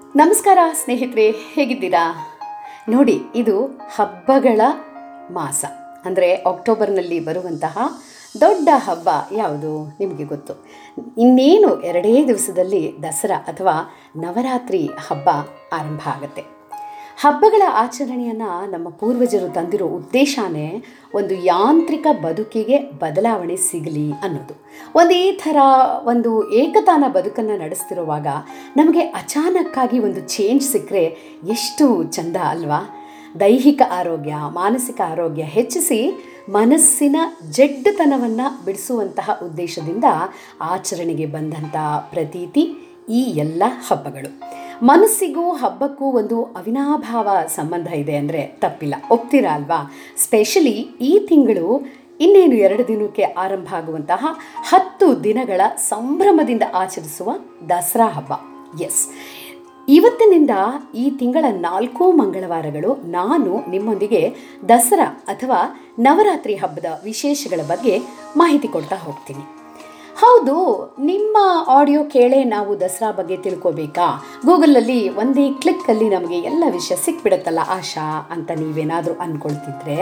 ನಮಸ್ಕಾರ ಸ್ನೇಹಿತರೆ ಹೇಗಿದ್ದೀರಾ ನೋಡಿ ಇದು ಹಬ್ಬಗಳ ಮಾಸ ಅಂದರೆ ಅಕ್ಟೋಬರ್ನಲ್ಲಿ ಬರುವಂತಹ ದೊಡ್ಡ ಹಬ್ಬ ಯಾವುದು ನಿಮಗೆ ಗೊತ್ತು ಇನ್ನೇನು ಎರಡೇ ದಿವಸದಲ್ಲಿ ದಸರಾ ಅಥವಾ ನವರಾತ್ರಿ ಹಬ್ಬ ಆರಂಭ ಆಗುತ್ತೆ ಹಬ್ಬಗಳ ಆಚರಣೆಯನ್ನು ನಮ್ಮ ಪೂರ್ವಜರು ತಂದಿರೋ ಉದ್ದೇಶನೇ ಒಂದು ಯಾಂತ್ರಿಕ ಬದುಕಿಗೆ ಬದಲಾವಣೆ ಸಿಗಲಿ ಅನ್ನೋದು ಒಂದೇ ಥರ ಒಂದು ಏಕತಾನ ಬದುಕನ್ನು ನಡೆಸ್ತಿರುವಾಗ ನಮಗೆ ಅಚಾನಕ್ಕಾಗಿ ಒಂದು ಚೇಂಜ್ ಸಿಕ್ಕರೆ ಎಷ್ಟು ಚಂದ ಅಲ್ವಾ ದೈಹಿಕ ಆರೋಗ್ಯ ಮಾನಸಿಕ ಆರೋಗ್ಯ ಹೆಚ್ಚಿಸಿ ಮನಸ್ಸಿನ ಜಡ್ಡುತನವನ್ನು ಬಿಡಿಸುವಂತಹ ಉದ್ದೇಶದಿಂದ ಆಚರಣೆಗೆ ಬಂದಂಥ ಪ್ರತೀತಿ ಈ ಎಲ್ಲ ಹಬ್ಬಗಳು ಮನಸ್ಸಿಗೂ ಹಬ್ಬಕ್ಕೂ ಒಂದು ಅವಿನಾಭಾವ ಸಂಬಂಧ ಇದೆ ಅಂದರೆ ತಪ್ಪಿಲ್ಲ ಒಪ್ತೀರಾ ಅಲ್ವಾ ಸ್ಪೆಷಲಿ ಈ ತಿಂಗಳು ಇನ್ನೇನು ಎರಡು ದಿನಕ್ಕೆ ಆರಂಭ ಆಗುವಂತಹ ಹತ್ತು ದಿನಗಳ ಸಂಭ್ರಮದಿಂದ ಆಚರಿಸುವ ದಸರಾ ಹಬ್ಬ ಎಸ್ ಇವತ್ತಿನಿಂದ ಈ ತಿಂಗಳ ನಾಲ್ಕು ಮಂಗಳವಾರಗಳು ನಾನು ನಿಮ್ಮೊಂದಿಗೆ ದಸರಾ ಅಥವಾ ನವರಾತ್ರಿ ಹಬ್ಬದ ವಿಶೇಷಗಳ ಬಗ್ಗೆ ಮಾಹಿತಿ ಕೊಡ್ತಾ ಹೋಗ್ತೀನಿ ಹೌದು ನಿಮ್ಮ ಆಡಿಯೋ ಕೇಳೇ ನಾವು ದಸರಾ ಬಗ್ಗೆ ತಿಳ್ಕೊಬೇಕಾ ಗೂಗಲಲ್ಲಿ ಒಂದೇ ಕ್ಲಿಕ್ಕಲ್ಲಿ ನಮಗೆ ಎಲ್ಲ ವಿಷಯ ಸಿಕ್ಬಿಡುತ್ತಲ್ಲ ಆಶಾ ಅಂತ ನೀವೇನಾದರೂ ಅಂದ್ಕೊಳ್ತಿದ್ರೆ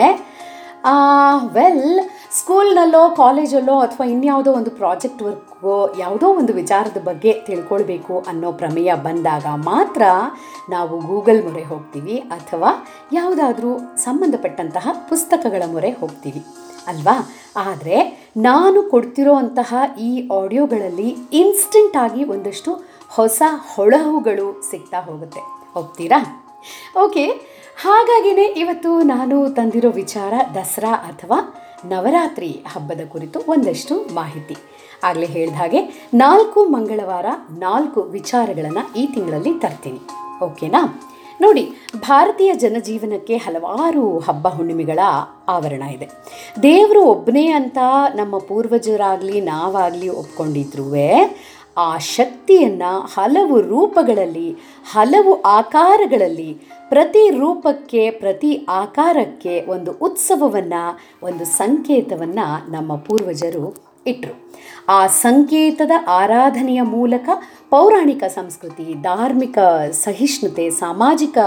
ವೆಲ್ ಸ್ಕೂಲ್ನಲ್ಲೋ ಕಾಲೇಜಲ್ಲೋ ಅಥವಾ ಇನ್ಯಾವುದೋ ಒಂದು ಪ್ರಾಜೆಕ್ಟ್ ವರ್ಕ್ಗೋ ಯಾವುದೋ ಒಂದು ವಿಚಾರದ ಬಗ್ಗೆ ತಿಳ್ಕೊಳ್ಬೇಕು ಅನ್ನೋ ಪ್ರಮೇಯ ಬಂದಾಗ ಮಾತ್ರ ನಾವು ಗೂಗಲ್ ಮೊರೆ ಹೋಗ್ತೀವಿ ಅಥವಾ ಯಾವುದಾದ್ರೂ ಸಂಬಂಧಪಟ್ಟಂತಹ ಪುಸ್ತಕಗಳ ಮೊರೆ ಹೋಗ್ತೀವಿ ಅಲ್ವಾ ಆದರೆ ನಾನು ಕೊಡ್ತಿರೋ ಅಂತಹ ಈ ಆಡಿಯೋಗಳಲ್ಲಿ ಇನ್ಸ್ಟೆಂಟ್ ಆಗಿ ಒಂದಷ್ಟು ಹೊಸ ಹೊಳಹುಗಳು ಸಿಗ್ತಾ ಹೋಗುತ್ತೆ ಒಪ್ತೀರಾ ಓಕೆ ಹಾಗಾಗಿನೇ ಇವತ್ತು ನಾನು ತಂದಿರೋ ವಿಚಾರ ದಸರಾ ಅಥವಾ ನವರಾತ್ರಿ ಹಬ್ಬದ ಕುರಿತು ಒಂದಷ್ಟು ಮಾಹಿತಿ ಆಗಲೇ ಹೇಳಿದ ಹಾಗೆ ನಾಲ್ಕು ಮಂಗಳವಾರ ನಾಲ್ಕು ವಿಚಾರಗಳನ್ನು ಈ ತಿಂಗಳಲ್ಲಿ ತರ್ತೀನಿ ಓಕೆನಾ ನೋಡಿ ಭಾರತೀಯ ಜನಜೀವನಕ್ಕೆ ಹಲವಾರು ಹಬ್ಬ ಹುಣ್ಣಿಮೆಗಳ ಆವರಣ ಇದೆ ದೇವರು ಒಬ್ಬನೇ ಅಂತ ನಮ್ಮ ಪೂರ್ವಜರಾಗಲಿ ನಾವಾಗಲಿ ಒಪ್ಕೊಂಡಿದ್ರೂ ಆ ಶಕ್ತಿಯನ್ನು ಹಲವು ರೂಪಗಳಲ್ಲಿ ಹಲವು ಆಕಾರಗಳಲ್ಲಿ ಪ್ರತಿ ರೂಪಕ್ಕೆ ಪ್ರತಿ ಆಕಾರಕ್ಕೆ ಒಂದು ಉತ್ಸವವನ್ನು ಒಂದು ಸಂಕೇತವನ್ನು ನಮ್ಮ ಪೂರ್ವಜರು ಇಟ್ಟರು ಆ ಸಂಕೇತದ ಆರಾಧನೆಯ ಮೂಲಕ ಪೌರಾಣಿಕ ಸಂಸ್ಕೃತಿ ಧಾರ್ಮಿಕ ಸಹಿಷ್ಣುತೆ ಸಾಮಾಜಿಕ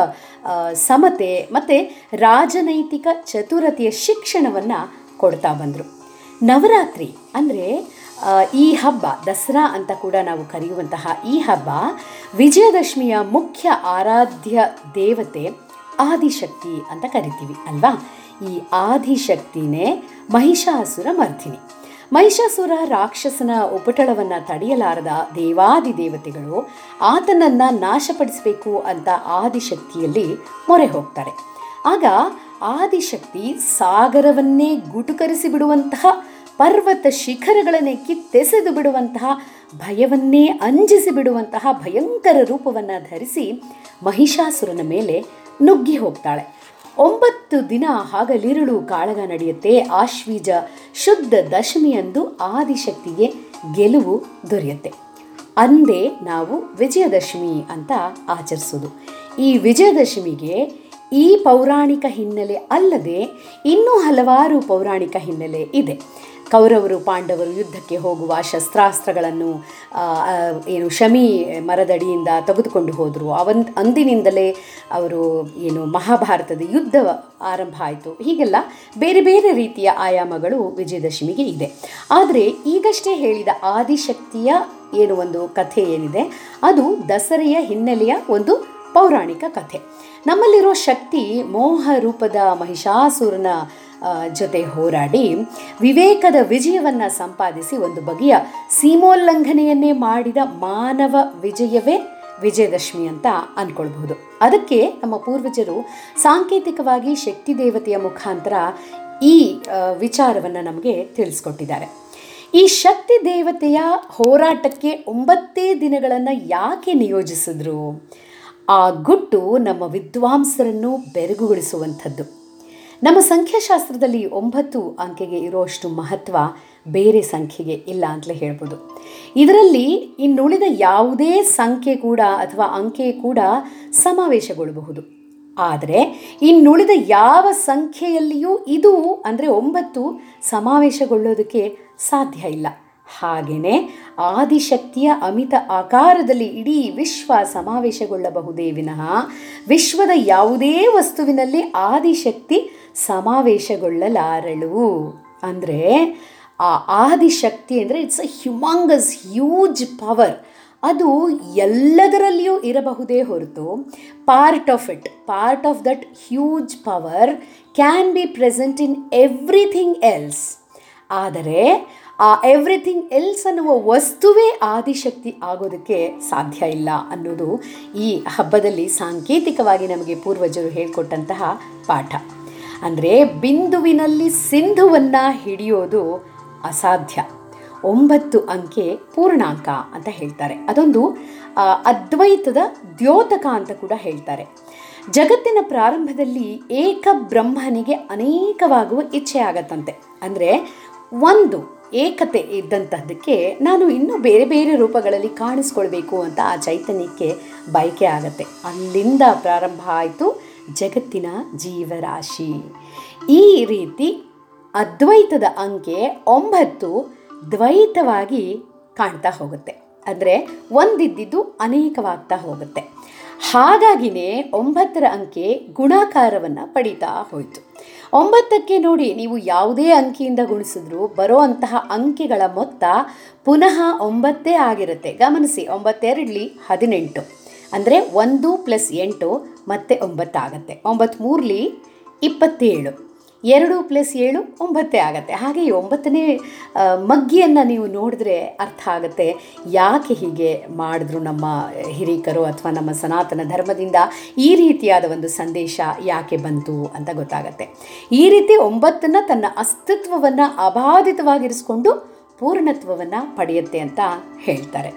ಸಮತೆ ಮತ್ತು ರಾಜನೈತಿಕ ಚತುರತೆಯ ಶಿಕ್ಷಣವನ್ನು ಕೊಡ್ತಾ ಬಂದರು ನವರಾತ್ರಿ ಅಂದರೆ ಈ ಹಬ್ಬ ದಸರಾ ಅಂತ ಕೂಡ ನಾವು ಕರೆಯುವಂತಹ ಈ ಹಬ್ಬ ವಿಜಯದಶಮಿಯ ಮುಖ್ಯ ಆರಾಧ್ಯ ದೇವತೆ ಆದಿಶಕ್ತಿ ಅಂತ ಕರಿತೀವಿ ಅಲ್ವಾ ಈ ಆದಿಶಕ್ತಿನೇ ಮಹಿಷಾಸುರ ಮರ್ಧಿನಿ ಮಹಿಷಾಸುರ ರಾಕ್ಷಸನ ಉಪಟಳವನ್ನು ತಡೆಯಲಾರದ ದೇವಾದಿ ದೇವತೆಗಳು ಆತನನ್ನು ನಾಶಪಡಿಸಬೇಕು ಅಂತ ಆದಿಶಕ್ತಿಯಲ್ಲಿ ಮೊರೆ ಹೋಗ್ತಾರೆ ಆಗ ಆದಿಶಕ್ತಿ ಸಾಗರವನ್ನೇ ಗುಟುಕರಿಸಿ ಬಿಡುವಂತಹ ಪರ್ವತ ಶಿಖರಗಳನ್ನೇ ಕಿತ್ತೆಸೆದು ಬಿಡುವಂತಹ ಭಯವನ್ನೇ ಅಂಜಿಸಿ ಬಿಡುವಂತಹ ಭಯಂಕರ ರೂಪವನ್ನು ಧರಿಸಿ ಮಹಿಷಾಸುರನ ಮೇಲೆ ನುಗ್ಗಿ ಹೋಗ್ತಾಳೆ ಒಂಬತ್ತು ದಿನ ಹಗಲಿರುಳು ಕಾಳಗ ನಡೆಯುತ್ತೆ ಆಶ್ವೀಜ ಶುದ್ಧ ದಶಮಿಯಂದು ಆದಿಶಕ್ತಿಗೆ ಗೆಲುವು ದೊರೆಯುತ್ತೆ ಅಂದೇ ನಾವು ವಿಜಯದಶಮಿ ಅಂತ ಆಚರಿಸೋದು ಈ ವಿಜಯದಶಮಿಗೆ ಈ ಪೌರಾಣಿಕ ಹಿನ್ನೆಲೆ ಅಲ್ಲದೆ ಇನ್ನೂ ಹಲವಾರು ಪೌರಾಣಿಕ ಹಿನ್ನೆಲೆ ಇದೆ ಕೌರವರು ಪಾಂಡವರು ಯುದ್ಧಕ್ಕೆ ಹೋಗುವ ಶಸ್ತ್ರಾಸ್ತ್ರಗಳನ್ನು ಏನು ಶಮಿ ಮರದಡಿಯಿಂದ ತೆಗೆದುಕೊಂಡು ಹೋದರು ಅವನ್ ಅಂದಿನಿಂದಲೇ ಅವರು ಏನು ಮಹಾಭಾರತದ ಯುದ್ಧ ಆರಂಭ ಆಯಿತು ಹೀಗೆಲ್ಲ ಬೇರೆ ಬೇರೆ ರೀತಿಯ ಆಯಾಮಗಳು ವಿಜಯದಶಮಿಗೆ ಇದೆ ಆದರೆ ಈಗಷ್ಟೇ ಹೇಳಿದ ಆದಿಶಕ್ತಿಯ ಏನು ಒಂದು ಕಥೆ ಏನಿದೆ ಅದು ದಸರೆಯ ಹಿನ್ನೆಲೆಯ ಒಂದು ಪೌರಾಣಿಕ ಕಥೆ ನಮ್ಮಲ್ಲಿರೋ ಶಕ್ತಿ ಮೋಹ ರೂಪದ ಮಹಿಷಾಸುರನ ಜೊತೆ ಹೋರಾಡಿ ವಿವೇಕದ ವಿಜಯವನ್ನು ಸಂಪಾದಿಸಿ ಒಂದು ಬಗೆಯ ಸೀಮೋಲ್ಲಂಘನೆಯನ್ನೇ ಮಾಡಿದ ಮಾನವ ವಿಜಯವೇ ವಿಜಯದಶಮಿ ಅಂತ ಅಂದ್ಕೊಳ್ಬಹುದು ಅದಕ್ಕೆ ನಮ್ಮ ಪೂರ್ವಜರು ಸಾಂಕೇತಿಕವಾಗಿ ಶಕ್ತಿ ದೇವತೆಯ ಮುಖಾಂತರ ಈ ವಿಚಾರವನ್ನು ನಮಗೆ ತಿಳಿಸ್ಕೊಟ್ಟಿದ್ದಾರೆ ಈ ಶಕ್ತಿ ದೇವತೆಯ ಹೋರಾಟಕ್ಕೆ ಒಂಬತ್ತೇ ದಿನಗಳನ್ನು ಯಾಕೆ ನಿಯೋಜಿಸಿದ್ರು ಆ ಗುಟ್ಟು ನಮ್ಮ ವಿದ್ವಾಂಸರನ್ನು ಬೆರಗುಗೊಳಿಸುವಂಥದ್ದು ನಮ್ಮ ಸಂಖ್ಯಾಶಾಸ್ತ್ರದಲ್ಲಿ ಒಂಬತ್ತು ಅಂಕೆಗೆ ಇರೋಷ್ಟು ಮಹತ್ವ ಬೇರೆ ಸಂಖ್ಯೆಗೆ ಇಲ್ಲ ಅಂತಲೇ ಹೇಳ್ಬೋದು ಇದರಲ್ಲಿ ಇನ್ನುಳಿದ ಯಾವುದೇ ಸಂಖ್ಯೆ ಕೂಡ ಅಥವಾ ಅಂಕೆ ಕೂಡ ಸಮಾವೇಶಗೊಳ್ಳಬಹುದು ಆದರೆ ಇನ್ನುಳಿದ ಯಾವ ಸಂಖ್ಯೆಯಲ್ಲಿಯೂ ಇದು ಅಂದರೆ ಒಂಬತ್ತು ಸಮಾವೇಶಗೊಳ್ಳೋದಕ್ಕೆ ಸಾಧ್ಯ ಇಲ್ಲ ಹಾಗೆಯೇ ಆದಿಶಕ್ತಿಯ ಅಮಿತ ಆಕಾರದಲ್ಲಿ ಇಡೀ ವಿಶ್ವ ಸಮಾವೇಶಗೊಳ್ಳಬಹುದೇ ವಿನಃ ವಿಶ್ವದ ಯಾವುದೇ ವಸ್ತುವಿನಲ್ಲಿ ಆದಿಶಕ್ತಿ ಸಮಾವೇಶಗೊಳ್ಳಲಾರಳು ಅಂದರೆ ಆ ಆದಿಶಕ್ತಿ ಅಂದರೆ it's a humongous huge power ಅದು ಎಲ್ಲದರಲ್ಲಿಯೂ ಇರಬಹುದೇ ಹೊರತು part of it part of that huge power can be present in everything else ಆದರೆ ಆ ಎವ್ರಿಥಿಂಗ್ ಎಲ್ಸ್ ಅನ್ನುವ ವಸ್ತುವೇ ಆದಿಶಕ್ತಿ ಆಗೋದಕ್ಕೆ ಸಾಧ್ಯ ಇಲ್ಲ ಅನ್ನೋದು ಈ ಹಬ್ಬದಲ್ಲಿ ಸಾಂಕೇತಿಕವಾಗಿ ನಮಗೆ ಪೂರ್ವಜರು ಹೇಳಿಕೊಟ್ಟಂತಹ ಪಾಠ ಅಂದರೆ ಬಿಂದುವಿನಲ್ಲಿ ಸಿಂಧುವನ್ನು ಹಿಡಿಯೋದು ಅಸಾಧ್ಯ ಒಂಬತ್ತು ಅಂಕೆ ಪೂರ್ಣಾಂಕ ಅಂತ ಹೇಳ್ತಾರೆ ಅದೊಂದು ಆ, ಅದ್ವೈತದ ದ್ಯೋತಕ ಅಂತ ಕೂಡ ಹೇಳ್ತಾರೆ ಜಗತ್ತಿನ ಪ್ರಾರಂಭದಲ್ಲಿ ಏಕ ಬ್ರಹ್ಮನಿಗೆ ಅನೇಕವಾಗುವ ಇಚ್ಛೆ ಆಗತ್ತಂತೆ ಅಂದರೆ ಒಂದು ಏಕತೆ ಇದ್ದಂತಹದ್ದಕ್ಕೆ ನಾನು ಇನ್ನೂ ಬೇರೆ ಬೇರೆ ರೂಪಗಳಲ್ಲಿ ಕಾಣಿಸ್ಕೊಳ್ಬೇಕು ಅಂತ ಆ ಚೈತನ್ಯಕ್ಕೆ ಬಯಕೆ ಆಗತ್ತೆ ಅಲ್ಲಿಂದ ಪ್ರಾರಂಭ ಆಯಿತು ಜಗತ್ತಿನ ಜೀವರಾಶಿ ಈ ರೀತಿ ಅದ್ವೈತದ ಅಂಕೆ ಒಂಬತ್ತು ದ್ವೈತವಾಗಿ ಕಾಣ್ತಾ ಹೋಗುತ್ತೆ ಅಂದರೆ ಒಂದಿದ್ದಿದ್ದು ಅನೇಕವಾಗ್ತಾ ಹೋಗುತ್ತೆ ಹಾಗಾಗಿನೇ ಒಂಬತ್ತರ ಅಂಕೆ ಗುಣಾಕಾರವನ್ನು ಪಡೀತಾ ಹೋಯಿತು ಒಂಬತ್ತಕ್ಕೆ ನೋಡಿ ನೀವು ಯಾವುದೇ ಅಂಕಿಯಿಂದ ಗುಣಿಸಿದ್ರೂ ಬರೋ ಅಂತಹ ಅಂಕೆಗಳ ಮೊತ್ತ ಪುನಃ ಒಂಬತ್ತೇ ಆಗಿರುತ್ತೆ ಗಮನಿಸಿ ಒಂಬತ್ತೆರಡಲಿ ಹದಿನೆಂಟು ಅಂದರೆ ಒಂದು ಪ್ಲಸ್ ಎಂಟು ಮತ್ತೆ ಒಂಬತ್ತಾಗತ್ತೆ ಒಂಬತ್ತು ಮೂರಲಿ ಇಪ್ಪತ್ತೇಳು ಎರಡು ಪ್ಲಸ್ ಏಳು ಒಂಬತ್ತೇ ಆಗತ್ತೆ ಹಾಗೆ ಈ ಒಂಬತ್ತನೇ ಆ, ಮಗ್ಗಿಯನ್ನು ನೀವು ನೋಡಿದ್ರೆ ಅರ್ಥ ಆಗುತ್ತೆ ಯಾಕೆ ಹೀಗೆ ಮಾಡಿದ್ರು ನಮ್ಮ ಹಿರೀಕರು ಅಥವಾ ನಮ್ಮ ಸನಾತನ ಧರ್ಮದಿಂದ ಈ ರೀತಿಯಾದ ಒಂದು ಸಂದೇಶ ಯಾಕೆ ಬಂತು ಅಂತ ಗೊತ್ತಾಗತ್ತೆ ಈ ರೀತಿ ಒಂಬತ್ತನ್ನು ತನ್ನ ಅಸ್ತಿತ್ವವನ್ನು ಅಬಾಧಿತವಾಗಿರಿಸ್ಕೊಂಡು ಪೂರ್ಣತ್ವವನ್ನು ಪಡೆಯುತ್ತೆ ಅಂತ ಹೇಳ್ತಾರೆ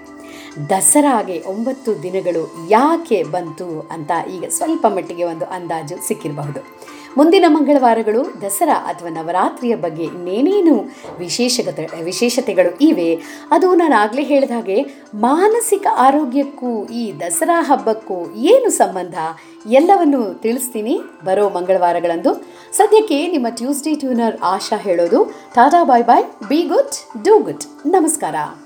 ದಸರಾಗೆ ಒಂಬತ್ತು ದಿನಗಳು ಯಾಕೆ ಬಂತು ಅಂತ ಈಗ ಸ್ವಲ್ಪ ಮಟ್ಟಿಗೆ ಒಂದು ಅಂದಾಜು ಸಿಕ್ಕಿರಬಹುದು ಮುಂದಿನ ಮಂಗಳವಾರಗಳು ದಸರಾ ಅಥವಾ ನವರಾತ್ರಿಯ ಬಗ್ಗೆ ಇನ್ನೇನೇನು ವಿಶೇಷತೆ ವಿಶೇಷತೆಗಳು ಇವೆ ಅದು ನಾನು ಆಗಲೇ ಹೇಳಿದ ಹಾಗೆ ಮಾನಸಿಕ ಆರೋಗ್ಯಕ್ಕೂ ಈ ದಸರಾ ಹಬ್ಬಕ್ಕೂ ಏನು ಸಂಬಂಧ ಎಲ್ಲವನ್ನು ತಿಳಿಸ್ತೀನಿ ಬರೋ ಮಂಗಳವಾರಗಳಂದು ಸದ್ಯಕ್ಕೆ ನಿಮ್ಮ ಟ್ಯೂಸ್ಡೇ ಟ್ಯೂನರ್ ಆಶಾ ಹೇಳೋದು tata bye bye be good do good ನಮಸ್ಕಾರ